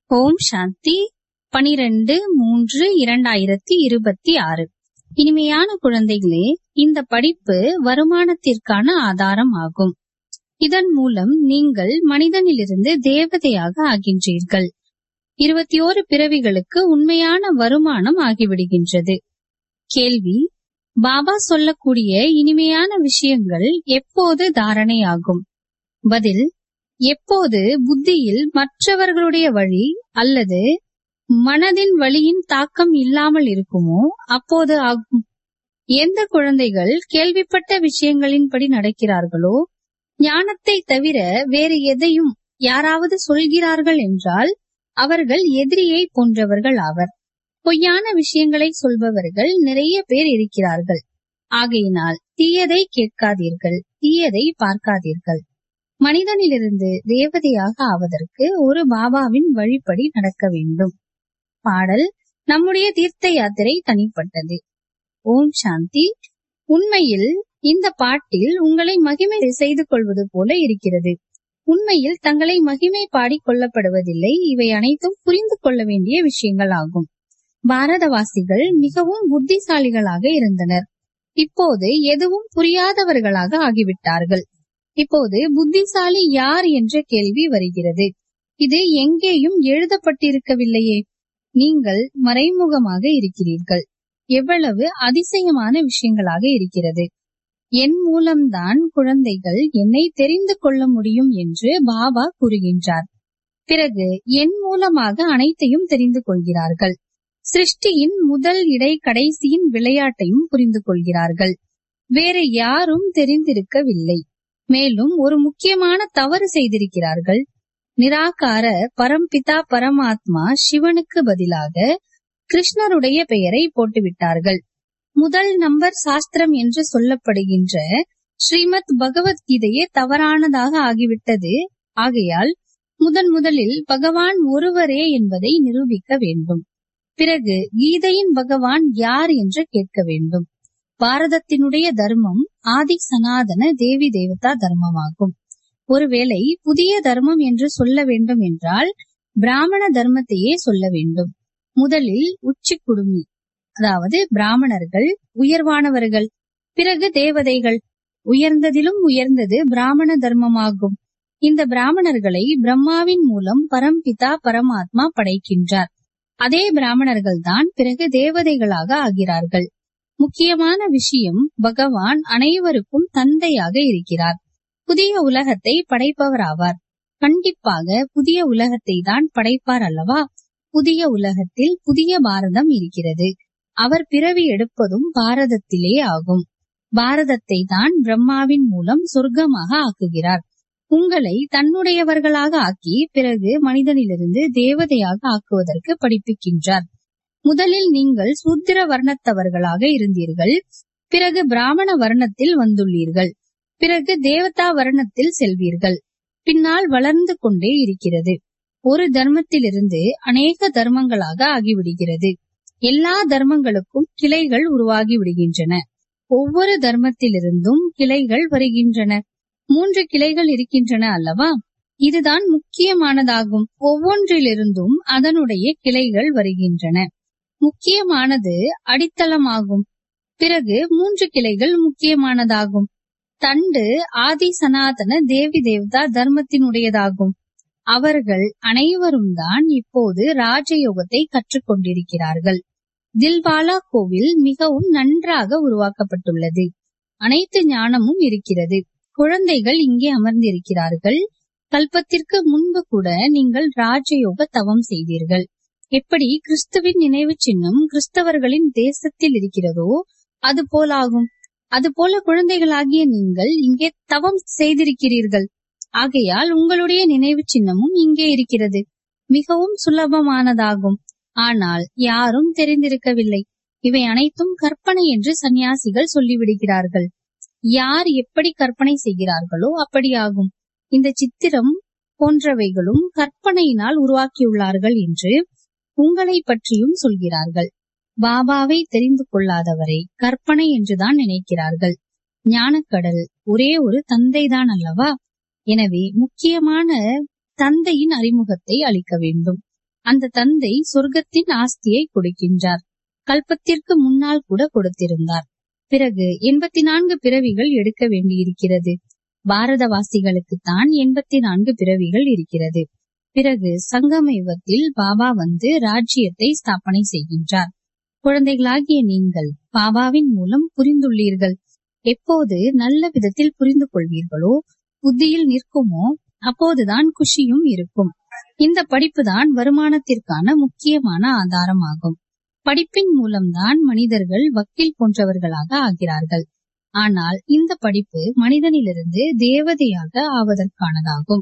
ஓம் சாந்தி பனிரெண்டு மூன்று இரண்டாயிரத்தி இருபத்தி ஆறு இனிமையான குழந்தைகளே இந்த படிப்பு வருமானத்திற்கான ஆதாரம் ஆகும் இதன் மூலம் நீங்கள் மனிதனிலிருந்து தேவதையாக ஆகின்றீர்கள் இருபத்தி ஓரு பிறவிகளுக்கு உண்மையான வருமானம் ஆகிவிடுகின்றது கேள்வி பாபா சொல்லக்கூடிய இனிமையான விஷயங்கள் எப்போது தாரணையாகும் பதில் எப்போது புத்தியில் மற்றவர்களுடைய வழி அல்லது மனதின் வழியின் தாக்கம் இல்லாமல் இருக்குமோ அப்போது ஆகும் எந்த குழந்தைகள் கேள்விப்பட்ட விஷயங்களின்படி நடக்கிறார்களோ ஞானத்தை தவிர வேறு எதையும் யாராவது சொல்கிறார்கள் என்றால் அவர்கள் எதிரியை போன்றவர்கள் ஆவர் பொய்யான விஷயங்களை சொல்பவர்கள் நிறைய பேர் இருக்கிறார்கள் ஆகையினால் தீயதை கேட்காதீர்கள் தீயதை பார்க்காதீர்கள் மனிதனிலிருந்து தேவதையாக ஆவதற்கு ஒரு பாபாவின் வழிப்படி நடக்க வேண்டும் பாடல் நம்முடைய தீர்த்த யாத்திரை தனிப்பட்டது ஓம் சாந்தி உண்மையில் இந்த பாட்டில் உங்களை மகிமை செய்து கொள்வது போல இருக்கிறது உண்மையில் தங்களை மகிமை பாடி கொள்ளப்படுவதில்லை இவை அனைத்தும் புரிந்து கொள்ள வேண்டிய விஷயங்கள் ஆகும் பாரதவாசிகள் மிகவும் புத்திசாலிகளாக இருந்தனர் இப்போது எதுவும் புரியாதவர்களாக ஆகிவிட்டார்கள் இப்போது புத்திசாலி யார் என்ற கேள்வி வருகிறது இது எங்கேயும் எழுதப்பட்டிருக்கவில்லையே நீங்கள் மறைமுகமாக இருக்கிறீர்கள் எவ்வளவு அதிசயமான விஷயங்களாக இருக்கிறது என் மூலம்தான் குழந்தைகள் என்னை தெரிந்து கொள்ள முடியும் என்று பாபா கூறுகின்றார் பிறகு என் மூலமாக அனைத்தையும் தெரிந்து கொள்கிறார்கள் சிருஷ்டியின் முதல் இடை கடைசியின் விளையாட்டையும் புரிந்து கொள்கிறார்கள் வேற யாரும் தெரிந்திருக்கவில்லை மேலும் ஒரு முக்கியமான தவறு செய்திருக்கிறார்கள் நிராகார பரம்பிதா பரமாத்மா சிவனுக்கு பதிலாக கிருஷ்ணருடைய பெயரை போட்டுவிட்டார்கள் முதல் நம்பர் சாஸ்திரம் என்று சொல்லப்படுகின்ற ஸ்ரீமத் பகவத்கீதையே தவறானதாக ஆகிவிட்டது ஆகையால் முதன் முதலில் பகவான் ஒருவரே என்பதை நிரூபிக்க வேண்டும் பிறகு கீதையின் பகவான் யார் என்று கேட்க வேண்டும் பாரதத்தினுடைய தர்மம் ஆதி சனாதன தேவி தேவதா தர்மமாகும் ஒருவேளை புதிய தர்மம் என்று சொல்ல வேண்டும் என்றால் பிராமண தர்மத்தையே சொல்ல வேண்டும் முதலில் உச்சி குடுமி அதாவது பிராமணர்கள் உயர்வானவர்கள் பிறகு தேவதைகள் உயர்ந்ததிலும் உயர்ந்தது பிராமண தர்மமாகும் இந்த பிராமணர்களை பிரம்மாவின் மூலம் பரம்பிதா பரமாத்மா படைக்கின்றார் அதே பிராமணர்கள் தான் பிறகு தேவதைகளாக ஆகிறார்கள் முக்கியமான விஷயம் பகவான் அனைவருக்கும் தந்தையாக இருக்கிறார் புதிய உலகத்தை படைப்பவராவார் கண்டிப்பாக புதிய உலகத்தை தான் படைப்பார் அல்லவா புதிய உலகத்தில் புதிய பாரதம் இருக்கிறது அவர் பிறவி எடுப்பதும் பாரதத்திலே ஆகும் பாரதத்தை தான் பிரம்மாவின் மூலம் சொர்க்கமாக ஆக்குகிறார் உங்களை தன்னுடையவர்களாக ஆக்கி பிறகு மனிதனிலிருந்து தேவதையாக ஆக்குவதற்கு படிப்பிக்கின்றார் முதலில் நீங்கள் சூத்திர வர்ணத்தவர்களாக இருந்தீர்கள் பிறகு பிராமண வர்ணத்தில் வந்துள்ளீர்கள் பிறகு தேவதா வர்ணத்தில் செல்வீர்கள் பின்னால் வளர்ந்து கொண்டே இருக்கிறது ஒரு தர்மத்திலிருந்து அநேக தர்மங்களாக ஆகிவிடுகிறது எல்லா தர்மங்களுக்கும் கிளைகள் உருவாகி விடுகின்றன ஒவ்வொரு தர்மத்திலிருந்தும் கிளைகள் வருகின்றன மூன்று கிளைகள் இருக்கின்றன அல்லவா இதுதான் முக்கியமானதாகும் ஒவ்வொன்றிலிருந்தும் அதனுடைய கிளைகள் வருகின்றன முக்கியமானது அடித்தளமாகும் பிறகு மூன்று கிளைகள் முக்கியமானதாகும் தண்டு ஆதி சனாதன தேவி தேவதா தர்மத்தினுடையதாகும் அவர்கள் அனைவரும் தான் இப்போது ராஜயோகத்தை கற்றுக்கொண்டிருக்கிறார்கள் தில்வாலா கோவில் மிகவும் நன்றாக உருவாக்கப்பட்டுள்ளது அனைத்து ஞானமும் இருக்கிறது குழந்தைகள் இங்கே அமர்ந்திருக்கிறார்கள் கல்பத்திற்கு முன்பு கூட நீங்கள் ராஜயோக தவம் செய்தீர்கள் எப்படி கிறிஸ்துவின் நினைவு சின்னம் கிறிஸ்தவர்களின் தேசத்தில் இருக்கிறதோ அது போலாகும் அதுபோல குழந்தைகளாகிய நீங்கள் இங்கே தவம் செய்திருக்கிறீர்கள் ஆகையால் உங்களுடைய நினைவு சின்னமும் இங்கே இருக்கிறது மிகவும் சுலபமானதாகும் ஆனால் யாரும் தெரிந்திருக்கவில்லை இவை அனைத்தும் கற்பனை என்று சந்நியாசிகள் சொல்லிவிடுகிறார்கள் யார் எப்படி கற்பனை செய்கிறார்களோ அப்படியாகும் இந்த சித்திரம் போன்றவைகளும் கற்பனையினால் உருவாக்கியுள்ளார்கள் என்று உங்களை பற்றியும் சொல்கிறார்கள் பாபாவை தெரிந்து கொள்ளாதவரை கற்பனை என்றுதான் நினைக்கிறார்கள் ஞானக்கடல் ஒரே ஒரு தந்தைதான் அல்லவா எனவே முக்கியமான தந்தையின் அறிமுகத்தை அளிக்க வேண்டும் அந்த தந்தை சொர்க்கத்தின் ஆஸ்தியை கொடுக்கின்றார் கல்பத்திற்கு முன்னால் கூட கொடுத்திருந்தார் பிறகு எண்பத்தி நான்கு பிறவிகள் எடுக்க வேண்டியிருக்கிறது பாரதவாசிகளுக்கு தான் எண்பத்தி நான்கு பிறவிகள் இருக்கிறது பிறகு சங்கம யுகத்தில் பாபா வந்து ராஜ்யத்தை ஸ்தாபனை செய்கின்றார் குழந்தைகளாகிய நீங்கள் பாபாவின் மூலம் புரிந்துள்ளீர்கள் எப்போது நல்ல விதத்தில் புரிந்து கொள்வீர்களோ புத்தியில் நிற்குமோ அப்போதுதான் குஷியும் இருக்கும் இந்த படிப்புதான் வருமானத்திற்கான முக்கியமான ஆதாரமாகும் படிப்பின் மூலம்தான் மனிதர்கள் வக்கீல் போன்றவர்களாக ஆகிறார்கள் ஆனால் இந்த படிப்பு மனிதனிலிருந்து தேவதையாக ஆவதற்கானதாகும்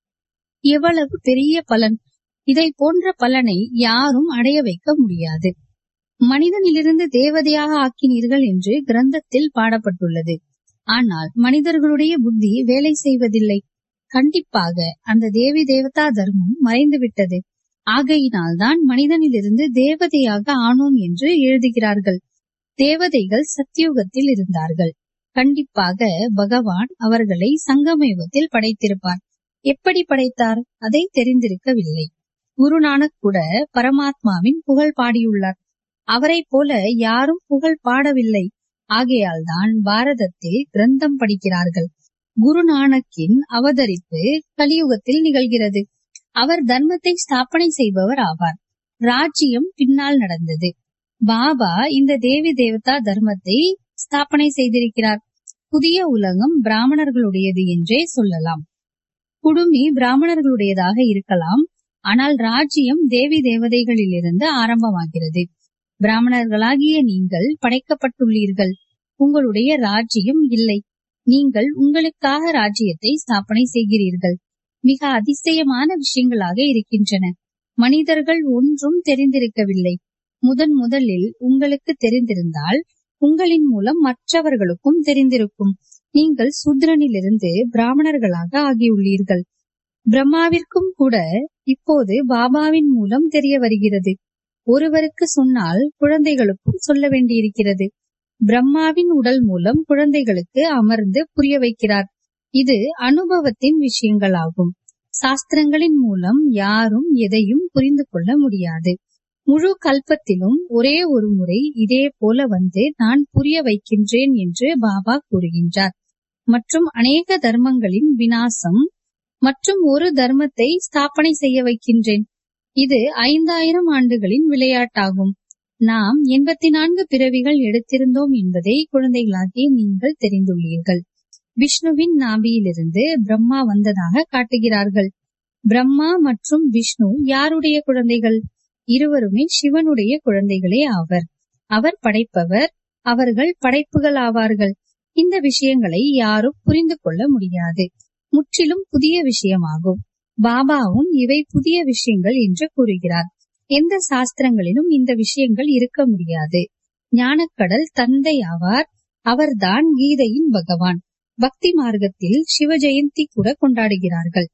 எவ்வளவு பெரிய பலன் இதை போன்ற பலனை யாரும் அடைய வைக்க முடியாது மனிதனிலிருந்து தேவதையாக ஆக்கினீர்கள் என்று கிரந்தத்தில் பாடப்பட்டுள்ளது ஆனால் மனிதர்களுடைய புத்தி வேலை செய்வதில்லை கண்டிப்பாக அந்த தேவி தேவதா தர்மம் மறைந்துவிட்டது ஆகையினால்தான் மனிதனிலிருந்து தேவதையாக ஆனோம் என்று எழுதுகிறார்கள் தேவதைகள் சத்தியுகத்தில் இருந்தார்கள் கண்டிப்பாக பகவான் அவர்களை சங்கமயுகத்தில் படைத்திருப்பார் எப்படி படைத்தார் அதை தெரிந்திருக்கவில்லை குருநானக் கூட பரமாத்மாவின் புகழ் பாடியுள்ளார் அவரை போல யாரும் புகழ் பாடவில்லை ஆகையால் தான் பாரதத்தில் கிரந்தம் படிக்கிறார்கள் குருநானக்கின் அவதரிப்பு கலியுகத்தில் நிகழ்கிறது அவர் தர்மத்தை ஸ்தாபனை செய்பவர் ஆவார் ராஜ்யம் பின்னால் நடந்தது பாபா இந்த தேவி தேவதா தர்மத்தை ஸ்தாபனை செய்திருக்கிறார் புதிய உலகம் பிராமணர்களுடையது என்றே சொல்லலாம் குடுமி பிராமணர்களுடையதாக இருக்கலாம் ஆனால் ராஜ்யம் தேவி தேவதைகளிலிருந்து ஆரம்பமாகிறது பிராமணர்களாகிய நீங்கள் படைக்கப்பட்டுள்ளீர்கள் உங்களுடைய ராஜ்யம் இல்லை நீங்கள் உங்களுக்காக ராஜ்யத்தை ஸ்தாபனை செய்கிறீர்கள் மிக அதிசயமான விஷயங்களாக இருக்கின்றன மனிதர்கள் ஒன்றும் தெரிந்திருக்கவில்லை முதன் முதலில் உங்களுக்கு தெரிந்திருந்தால் உங்களின் மூலம் மற்றவர்களுக்கும் தெரிந்திருக்கும் நீங்கள் சூத்ரனிலிருந்து பிராமணர்களாக ஆகியுள்ளீர்கள் பிரம்மாவிற்கும் கூட இப்போது பாபாவின் மூலம் தெரிய வருகிறது ஒருவருக்கு சொன்னால் குழந்தைகளுக்கும் சொல்ல வேண்டியிருக்கிறது பிரம்மாவின் உடல் மூலம் குழந்தைகளுக்கு அமர்ந்து புரிய வைக்கிறார் இது அனுபவத்தின் விஷயங்களாகும் சாஸ்திரங்களின் மூலம் யாரும் எதையும் புரிந்து கொள்ள முடியாது முழு கல்பத்திலும் ஒரே ஒரு முறை இதே போல வந்து நான் புரிய வைக்கின்றேன் என்று பாபா கூறுகின்றார் மற்றும் அநேக தர்மங்களின் வினாசம் மற்றும் ஒரு தர்மத்தை ஸ்தாபனை செய்ய வைக்கின்றேன் இது ஐந்தாயிரம் ஆண்டுகளின் விளையாட்டாகும் நாம் எண்பத்தி நான்கு பிறவிகள் எடுத்திருந்தோம் என்பதை குழந்தைகளாகிய நீங்கள் தெரிந்துள்ளீர்கள் விஷ்ணுவின் நாபியிலிருந்து பிரம்மா வந்ததாக காட்டுகிறார்கள் பிரம்மா மற்றும் விஷ்ணு யாருடைய குழந்தைகள் இருவருமே சிவனுடைய குழந்தைகளே ஆவர் அவர் படைப்பவர் அவர்கள் படைப்புகள் ஆவார்கள் இந்த விஷயங்களை யாரும் புரிந்து கொள்ள முடியாது முற்றிலும் புதிய விஷயமாகும் பாபாவும் இவை புதிய விஷயங்கள் என்று கூறுகிறார் எந்த சாஸ்திரங்களிலும் இந்த விஷயங்கள் இருக்க முடியாது ஞானக்கடல் தந்தை ஆவார் அவர்தான் கீதையின் பகவான் பக்தி மார்க்கத்தில் சிவ ஜெயந்தி கூட கொண்டாடுகிறார்கள்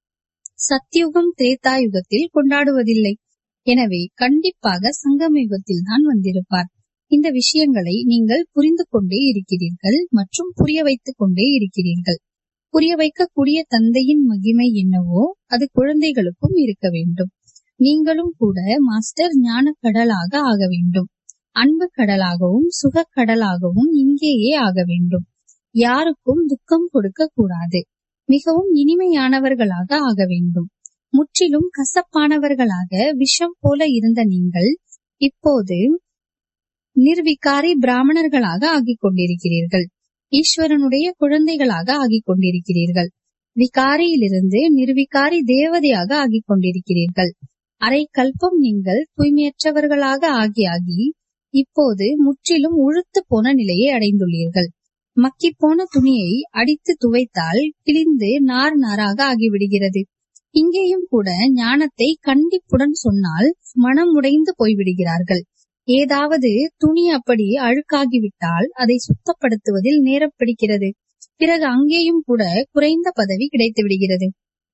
சத்யுகம் திரேதா யுகத்தில் கொண்டாடுவதில்லை எனவே கண்டிப்பாக சங்கம யுகத்தில் தான் வந்திருப்பார் இந்த விஷயங்களை நீங்கள் புரிந்து கொண்டே இருக்கிறீர்கள் மற்றும் புரிய வைத்துக் கொண்டே இருக்கிறீர்கள் புரிய வைக்கக்கூடிய தந்தையின் மகிமை என்னவோ அது குழந்தைகளுக்கும் இருக்க வேண்டும் நீங்களும் கூட மாஸ்டர் ஞான கடலாக ஆக வேண்டும் அன்பு கடலாகவும் சுக கடலாகவும் இங்கேயே ஆக வேண்டும் யாருக்கும் துக்கம் கொடுக்க கூடாது மிகவும் இனிமையானவர்களாக ஆக வேண்டும் முற்றிலும் கசப்பானவர்களாக விஷம் போல இருந்த நீங்கள் இப்போது நிர்விகாரி பிராமணர்களாக ஆகிக் கொண்டிருக்கிறீர்கள் ஈஸ்வரனுடைய குழந்தைகளாக ஆகிக் கொண்டிருக்கிறீர்கள் விகாரியிலிருந்து நிர்விகாரி தேவதையாக ஆகிக் கொண்டிருக்கிறீர்கள் அரை கல்பம் நீங்கள் தூய்மையற்றவர்களாக ஆகி ஆகி இப்போது முற்றிலும் உழுத்து போன நிலையை அடைந்துள்ளீர்கள் மக்கி போன துணியை அடித்து துவைத்தால் கிழிந்து நார் நாராக ஆகிவிடுகிறது இங்கேயும் கூட ஞானத்தை கண்டிப்புடன் சொன்னால் மனம் உடைந்து போய்விடுகிறார்கள் ஏதாவது துணி அப்படி அழுக்காகிவிட்டால் அதை சுத்தப்படுத்துவதில் நேரம் பிடிக்கிறது பிறகு அங்கேயும் கூட குறைந்த பதவி கிடைத்து விடுகிறது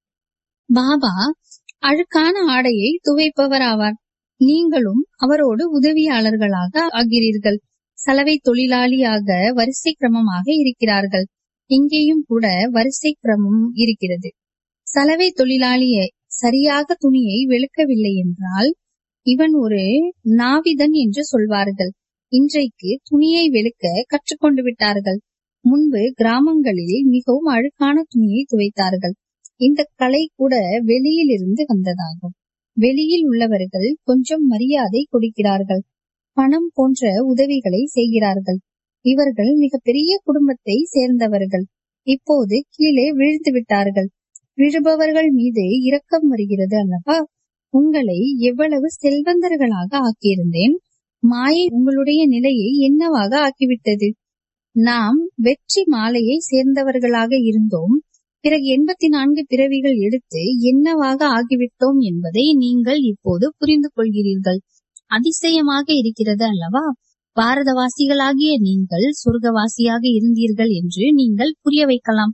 பாபா அழுக்கான ஆடையை துவைப்பவர் ஆவார் நீங்களும் அவரோடு உதவியாளர்களாக ஆகிறீர்கள் சலவை தொழிலாளியாக வரிசை கிரமமாக இருக்கிறார்கள் இங்கேயும் கூட வரிசை கிரமம் இருக்கிறது சலவை தொழிலாளியை சரியாக துணியை வெளுக்கவில்லை என்றால் இவன் ஒரு நாவிதன் என்று சொல்வார்கள் இன்றைக்கு துணியை வெளுக்க கற்றுக்கொண்டு விட்டார்கள் முன்பு கிராமங்களில் மிகவும் அழுக்கான துணியை துவைத்தார்கள் இந்த கலை கூட வெளியில் இருந்து வந்ததாகும் வெளியில் உள்ளவர்கள் கொஞ்சம் மரியாதை கொடுக்கிறார்கள் பணம் போன்ற உதவிகளை செய்கிறார்கள் இவர்கள் மிக பெரிய குடும்பத்தை சேர்ந்தவர்கள் இப்போது கீழே விழுந்து விட்டார்கள் விழுபவர்கள் மீது இரக்கம் வருகிறது அல்லவா உங்களை எவ்வளவு செல்வந்தர்களாக ஆக்கியிருந்தேன் மாயை உங்களுடைய நிலையை என்னவாக ஆக்கிவிட்டது நாம் வெற்றி மாலையை சேர்ந்தவர்களாக இருந்தோம் பிறகு எண்பத்தி நான்கு பிறவிகள் எடுத்து என்னவாக ஆகிவிட்டோம் என்பதை நீங்கள் இப்போது புரிந்து கொள்கிறீர்கள் அதிசயமாக இருக்கிறது அல்லவா பாரதவாசிகளாகிய நீங்கள் சொர்க்கவாசியாக இருந்தீர்கள் என்று நீங்கள் புரிய வைக்கலாம்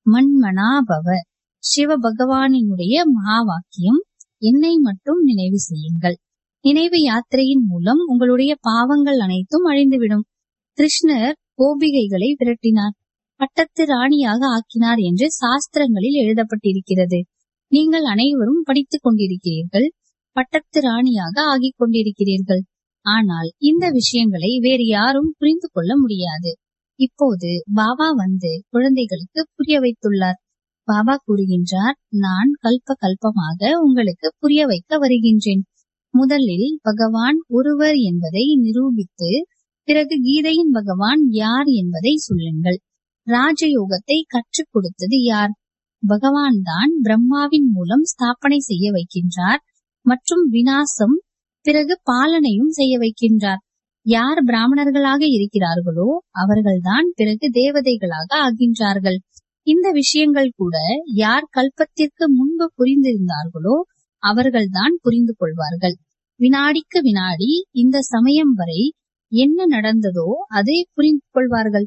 மண்மனாபவ சிவ பகவானினுடைய மகா வாக்கியம் என்னை மட்டும் நினைவு செய்யுங்கள் நினைவு யாத்திரையின் மூலம் உங்களுடைய பாவங்கள் அனைத்தும் அழிந்துவிடும் கிருஷ்ணர் கோபிகைகளை விரட்டினார் பட்டத்து ராணியாக ஆக்கினார் என்று சாஸ்திரங்களில் எழுதப்பட்டிருக்கிறது நீங்கள் அனைவரும் படித்துக் கொண்டிருக்கிறீர்கள் பட்டத்து ராணியாக ஆகிக் கொண்டிருக்கிறீர்கள் ஆனால் இந்த விஷயங்களை வேறு யாரும் புரிந்து கொள்ள முடியாது இப்போது பாபா வந்து குழந்தைகளுக்கு புரிய வைத்துள்ளார் பாபா கூறுகின்றார் நான் கல்ப கல்பமாக உங்களுக்கு புரிய வைக்க வருகின்றேன் முதலில் பகவான் ஒருவர் என்பதை நிரூபித்து பிறகு கீதையின் பகவான் யார் என்பதை சொல்லுங்கள் ராஜயோகத்தை கற்றுக் கொடுத்தது யார் பகவான் தான் பிரம்மாவின் மூலம் ஸ்தாபனை செய்ய வைக்கின்றார் மற்றும் வினாசம் பிறகு பாலனையும் செய்ய வைக்கின்றார் யார் பிராமணர்களாக இருக்கிறார்களோ அவர்கள்தான் பிறகு தேவதைகளாக ஆகின்றார்கள் இந்த விஷயங்கள் கூட யார் கல்பத்திற்கு முன்பு புரிந்திருந்தார்களோ அவர்கள்தான் புரிந்து கொள்வார்கள் வினாடிக்கு வினாடி இந்த சமயம் வரை என்ன நடந்ததோ அதை புரிந்து கொள்வார்கள்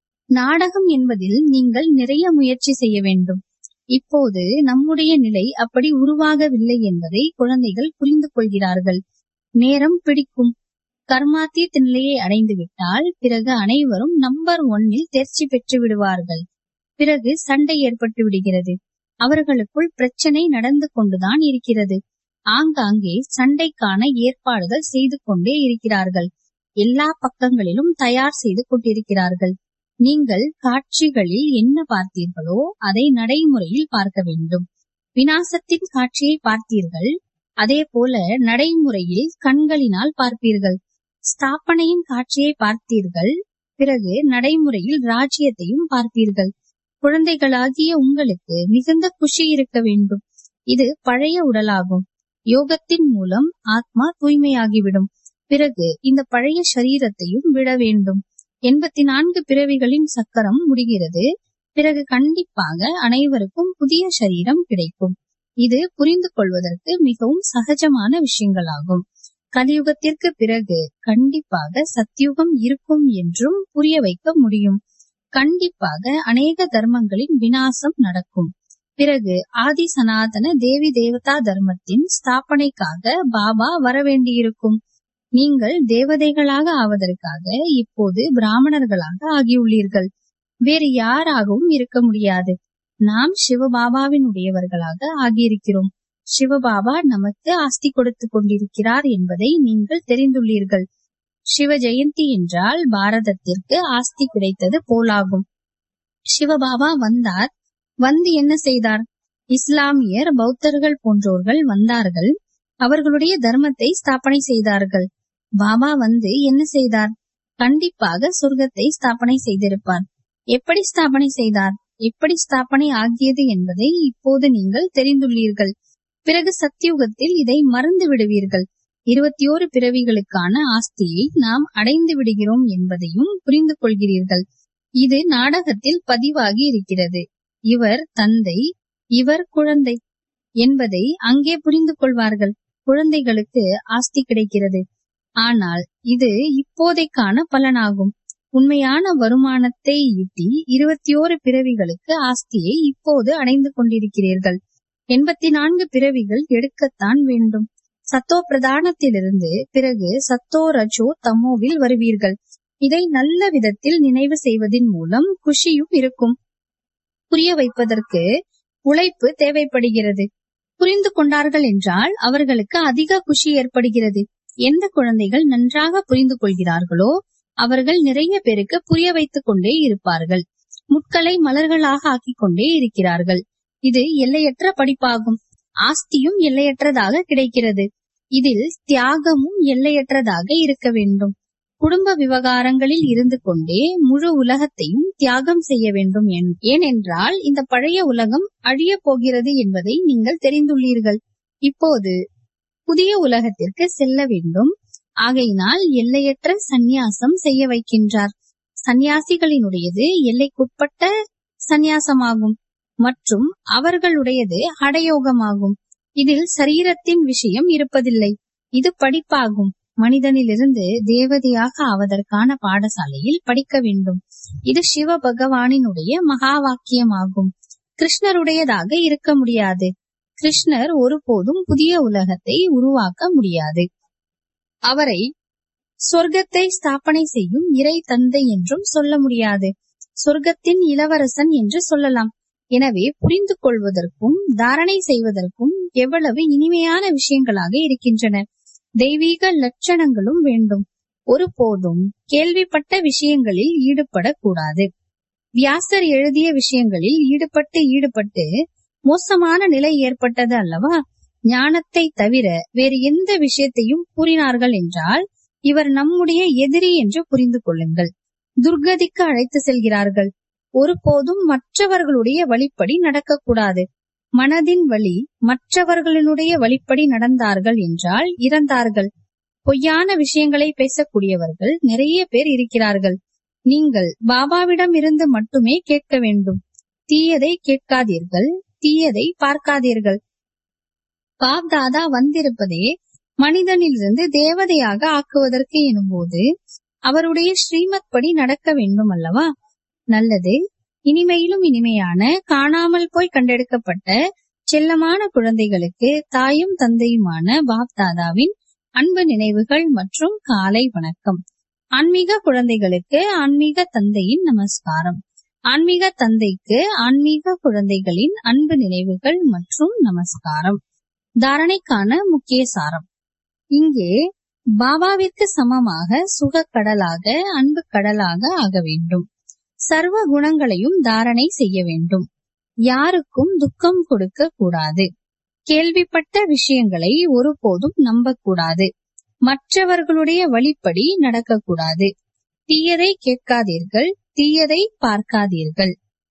நாடகம் என்பதில் நீங்கள் நிறைய முயற்சி செய்ய வேண்டும் இப்போது நம்முடைய நிலை அப்படி உருவாகவில்லை என்பதை குழந்தைகள் புரிந்து கொள்கிறார்கள் நேரம் பிடிக்கும் கர்மாத்தீத் நிலையை அடைந்து விட்டால் பிறகு அனைவரும் நம்பர் ஒன்னில் தேர்ச்சி பெற்று விடுவார்கள் பிறகு சண்டை ஏற்பட்டு விடுகிறது அவர்களுக்குள் பிரச்சனை நடந்து கொண்டுதான் இருக்கிறது ஆங்காங்கே சண்டைக்கான ஏற்பாடுகள் செய்து கொண்டே இருக்கிறார்கள் எல்லா பக்கங்களிலும் தயார் செய்து கொண்டிருக்கிறார்கள் நீங்கள் காட்சிகளில் என்ன பார்த்தீர்களோ அதை நடைமுறையில் பார்க்க வேண்டும் வினாசத்தின் காட்சியை பார்த்தீர்கள் அதே போல நடைமுறையில் கண்களினால் பார்ப்பீர்கள் ஸ்தாபனையின் காட்சியை பார்த்தீர்கள் பிறகு நடைமுறையில் ராஜ்யத்தையும் பார்ப்பீர்கள் குழந்தைகளாகிய உங்களுக்கு மிகுந்த குஷி இருக்க வேண்டும் இது பழைய உடலாகும் யோகத்தின் மூலம் ஆத்மா தூய்மையாகிவிடும் பிறகு இந்த பழைய சரீரத்தையும் விட வேண்டும் எண்பத்தி நான்கு பிறவிகளின் சக்கரம் முடிகிறது பிறகு கண்டிப்பாக அனைவருக்கும் புதிய சரீரம் கிடைக்கும் இது புரிந்து கொள்வதற்கு மிகவும் சகஜமான விஷயங்களாகும் கலியுகத்திற்கு பிறகு கண்டிப்பாக சத்தியுகம் இருக்கும் என்றும் புரிய வைக்க முடியும் கண்டிப்பாக அநேக தர்மங்களின் வினாசம் நடக்கும் பிறகு ஆதி சனாதன தேவி தேவதா தர்மத்தின் ஸ்தாபனைக்காக பாபா வரவேண்டியிருக்கும் நீங்கள் தேவதைகளாக ஆவதற்காக இப்போது பிராமணர்களாக ஆகியுள்ளீர்கள் வேறு யாராகவும் இருக்க முடியாது நாம் சிவபாபாவின் உடையவர்களாக ஆகியிருக்கிறோம் சிவபாபா நமக்கு ஆஸ்தி கொடுத்து கொண்டிருக்கிறார் என்பதை நீங்கள் தெரிந்துள்ளீர்கள் சிவ ஜெயந்தி என்றால் பாரதத்திற்கு ஆஸ்தி கிடைத்தது போலாகும் சிவபாபா வந்தார் வந்து என்ன செய்தார் இஸ்லாமியர் பௌத்தர்கள் போன்றோர்கள் வந்தார்கள் அவர்களுடைய தர்மத்தை ஸ்தாபனை செய்தார்கள் பாபா வந்து என்ன செய்தார் கண்டிப்பாக சொர்க்கத்தை ஸ்தாபனை செய்திருப்பார் எப்படி ஸ்தாபனை செய்தார் எப்படி ஸ்தாபனை ஆகியது என்பதை இப்போது நீங்கள் தெரிந்துள்ளீர்கள் பிறகு சத்தியுகத்தில் இதை மறந்து விடுவீர்கள் இருபத்தி ஓரு பிறவிகளுக்கான ஆஸ்தியை நாம் அடைந்து விடுகிறோம் என்பதையும் புரிந்து கொள்கிறீர்கள் இது நாடகத்தில் பதிவாகி இருக்கிறது இவர் தந்தை இவர் குழந்தை என்பதை அங்கே புரிந்து கொள்வார்கள் குழந்தைகளுக்கு ஆஸ்தி கிடைக்கிறது ஆனால் இது இப்போதைக்கான பலனாகும் உண்மையான வருமானத்தை ஈட்டி இருபத்தி ஓரு பிறவிகளுக்கு ஆஸ்தியை இப்போது அடைந்து கொண்டிருக்கிறீர்கள் எண்பத்தி நான்கு பிறவிகள் எடுக்கத்தான் வேண்டும் சத்தோ பிரதானத்திலிருந்து பிறகு சத்தோ ரஜோ தமோவில் வருவீர்கள் இதை நல்ல விதத்தில் நினைவு செய்வதின் மூலம் குஷியும் இருக்கும் புரிய வைப்பதற்கு உழைப்பு தேவைப்படுகிறது புரிந்து கொண்டார்கள் என்றால் அவர்களுக்கு அதிக குஷி ஏற்படுகிறது எந்த குழந்தைகள் நன்றாக புரிந்து கொள்கிறார்களோ அவர்கள் நிறைய பேருக்கு புரிய வைத்துக் கொண்டே இருப்பார்கள் முட்களை மலர்களாக ஆக்கிக் கொண்டே இருக்கிறார்கள் இது எல்லையற்ற படிப்பாகும் ஆஸ்தியும் எல்லையற்றதாக கிடைக்கிறது இதில் தியாகமும் எல்லையற்றதாக இருக்க வேண்டும் குடும்ப விவகாரங்களில் இருந்து கொண்டே முழு உலகத்தையும் தியாகம் செய்ய வேண்டும் என்- ஏனென்றால் இந்த பழைய உலகம் அழிய போகிறது என்பதை நீங்கள் தெரிந்துள்ளீர்கள் இப்போது புதிய உலகத்திற்கு செல்ல வேண்டும் ஆகையினால் எல்லையற்ற சந்நியாசம் செய்ய வைக்கின்றார் சந்நியாசிகளினுடையது எல்லைக்குட்பட்ட சந்நியாசமாகும் மற்றும் அவர்களுடையது ஹடயோகமாகும் இதில் சரீரத்தின் விஷயம் இருப்பதில்லை இது படிப்பாகும் மனிதனிலிருந்து தேவதையாக ஆவதற்கான பாடசாலையில் படிக்க வேண்டும் இது சிவ பகவானினுடைய மகா வாக்கியமாகும் கிருஷ்ணருடையதாக இருக்க முடியாது கிருஷ்ணர் ஒருபோதும் புதிய உலகத்தை உருவாக்க முடியாது அவரை சொர்க்கத்தை ஸ்தாபனை செய்யும் இறை தந்தை என்றும் சொல்ல முடியாது சொர்க்கத்தின் இளவரசன் என்று சொல்லலாம் எனவே புரிந்து கொள்வதற்கும் தாரணை செய்வதற்கும் எவ்வளவு இனிமையான விஷயங்களாக இருக்கின்றன தெய்வீக லட்சணங்களும் வேண்டும் ஒருபோதும் கேள்விப்பட்ட விஷயங்களில் ஈடுபடக்கூடாது வியாசர் எழுதிய விஷயங்களில் ஈடுபட்டு ஈடுபட்டு மோசமான நிலை ஏற்பட்டது அல்லவா ஞானத்தை தவிர வேறு எந்த விஷயத்தையும் கூறினார்கள் என்றால் இவர் நம்முடைய எதிரி என்று புரிந்து கொள்ளுங்கள் துர்கதிக்கு அழைத்து செல்கிறார்கள் ஒருபோதும் மற்றவர்களுடைய வழிப்படி நடக்கக்கூடாது மனதின் வழி மற்றவர்களினுடைய வழிப்படி நடந்தார்கள் என்றால் இறந்தார்கள் பொய்யான விஷயங்களை பேசக்கூடியவர்கள் நிறைய பேர் இருக்கிறார்கள் நீங்கள் பாபாவிடம் இருந்து மட்டுமே கேட்க வேண்டும் தீயதை கேட்காதீர்கள் தீயதை பார்க்காதீர்கள் பாப் தாதா வந்திருப்பதே மனிதனிலிருந்து தேவதையாக ஆக்குவதற்கு எனும்போது அவருடைய ஸ்ரீமத் படி நடக்க வேண்டும் அல்லவா நல்லது இனிமையிலும் இனிமையான காணாமல் போய் கண்டெடுக்கப்பட்ட செல்லமான குழந்தைகளுக்கு தாயும் தந்தையுமான பாப் தாதாவின் அன்பு நினைவுகள் மற்றும் காலை வணக்கம் ஆன்மீக குழந்தைகளுக்கு ஆன்மீக தந்தையின் நமஸ்காரம் ஆன்மீக தந்தைக்கு ஆன்மீக குழந்தைகளின் அன்பு நினைவுகள் மற்றும் நமஸ்காரம் தாரணைக்கான முக்கிய சாரம் இங்கே பாபாவிற்கு சமமாக சுக கடலாக அன்பு கடலாக ஆக வேண்டும் சர்வ குணங்களையும் தாரணை செய்ய வேண்டும் யாருக்கும் துக்கம் கொடுக்க கூடாது கேள்விப்பட்ட விஷயங்களை ஒருபோதும் நம்பக்கூடாது மற்றவர்களுடைய வழிப்படி நடக்கக்கூடாது தீயதை கேட்காதீர்கள் தீயதை பார்க்காதீர்கள்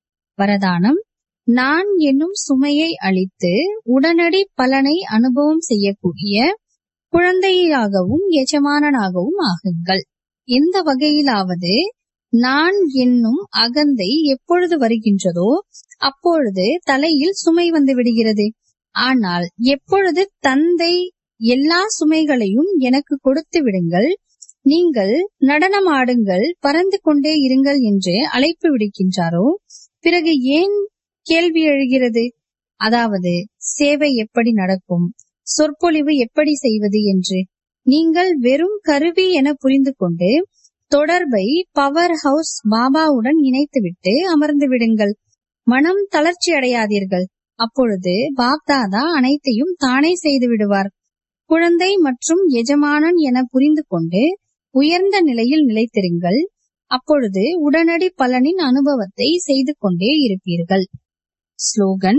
வரதானம் நான் என்னும் சுமையை அளித்து உடனடி பலனை அனுபவம் செய்யக்கூடிய குழந்தையாகவும் எஜமானனாகவும் ஆகுங்கள் எந்த வகையிலாவது நான் என்னும் அகந்தை எப்பொழுது வருகின்றதோ அப்பொழுது தலையில் சுமை வந்து விடுகிறது ஆனால் எப்பொழுது தந்தை எல்லா சுமைகளையும் எனக்கு கொடுத்து விடுங்கள் நீங்கள் நடனமாடுங்கள் பறந்து கொண்டே இருங்கள் என்று அழைப்பு விடுக்கின்றாரோ பிறகு ஏன் கேள்வி எழுகிறது அதாவது சேவை எப்படி நடக்கும் சொற்பொழிவு எப்படி செய்வது என்று நீங்கள் வெறும் கருவி என புரிந்து கொண்டு தொடர்பை பவர் ஹவுஸ் பாபாவுடன் இணைத்துவிட்டு அமர்ந்து விடுங்கள் மனம் தளர்ச்சி அடையாதீர்கள் அப்பொழுது பாப்தாதா அனைத்தையும் தானே செய்து விடுவார் குழந்தை மற்றும் எஜமானன் என புரிந்து கொண்டு உயர்ந்த நிலையில் நிலைத்திருங்கள் அப்பொழுது உடனடி பலனின் அனுபவத்தை செய்து கொண்டே இருப்பீர்கள் ஸ்லோகன்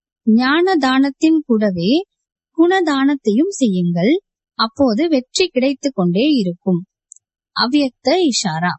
ஞான தானத்தின் கூடவே குணதானத்தையும் செய்யுங்கள் அப்போது வெற்றி கிடைத்துக் கொண்டே இருக்கும் அவ்யக்த இஷாரா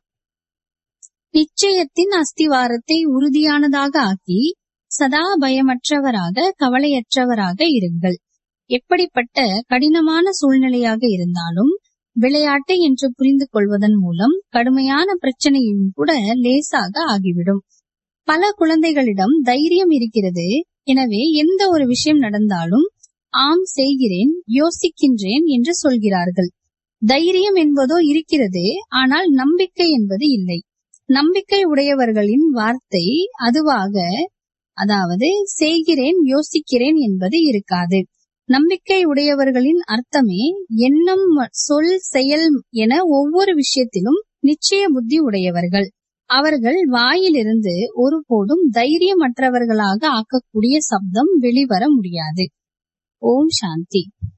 நிச்சயத்தின் அஸ்திவாரத்தை உறுதியானதாக ஆக்கி சதா பயமற்றவராக கவலையற்றவராக இருங்கள் எப்படிப்பட்ட கடினமான சூழ்நிலையாக இருந்தாலும் விளையாட்டு என்று புரிந்து கொள்வதன் மூலம் கடுமையான பிரச்சனையும் கூட லேசாக ஆகிவிடும் பல குழந்தைகளிடம் தைரியம் இருக்கிறது எனவே எந்த ஒரு விஷயம் நடந்தாலும் ஆம் செய்கிறேன் யோசிக்கின்றேன் என்று சொல்கிறார்கள் தைரியம் என்பதோ இருக்கிறது ஆனால் நம்பிக்கை என்பது இல்லை நம்பிக்கை உடையவர்களின் வார்த்தை அதுவாக அதாவது செய்கிறேன் யோசிக்கிறேன் என்பது இருக்காது நம்பிக்கை உடையவர்களின் அர்த்தமே எண்ணம் சொல் செயல் என ஒவ்வொரு விஷயத்திலும் நிச்சய புத்தி உடையவர்கள் அவர்கள் வாயிலிருந்து ஒருபோதும் தைரியமற்றவர்களாக ஆக்கக்கூடிய சப்தம் வெளிவர முடியாது ஓம் சாந்தி